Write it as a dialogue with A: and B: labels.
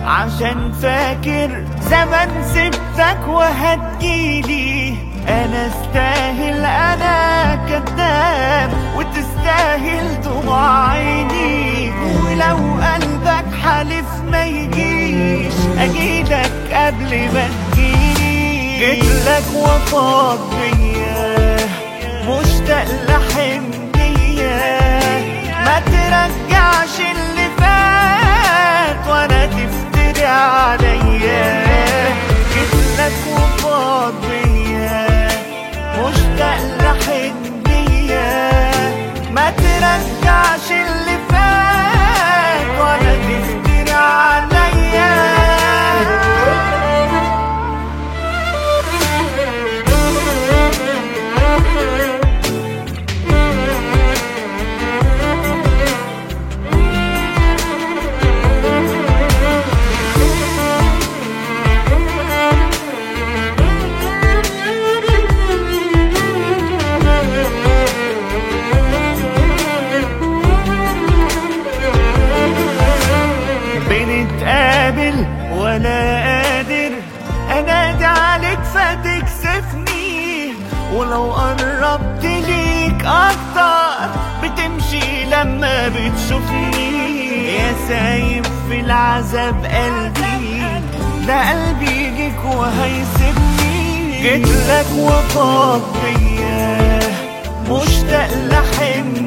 A: عشان فاكر زمن سبتك وهتجيلي انا استاهل انا كذاب وتستاهل دموع عيني ولو قلبك حالف ما يجيش اجيلك قبل ما تجيلي جيتلك وفاض بيا مشتاق لحنية ما ترجعش اللي فات ولا تفتري عليا جيتلك وفاض بيا مشتاق لحنية ما ترجعش اللي فات ولا تفتري عليا بنتقابل ولا قادر انادي عليك فتكسفني ولو قربت ليك اكتر بتمشي لما بتشوفني يا سايب في العذاب قلبي ده قلبي يجيك وهيسيبني جيتلك وفاض بيا مشتاق لحن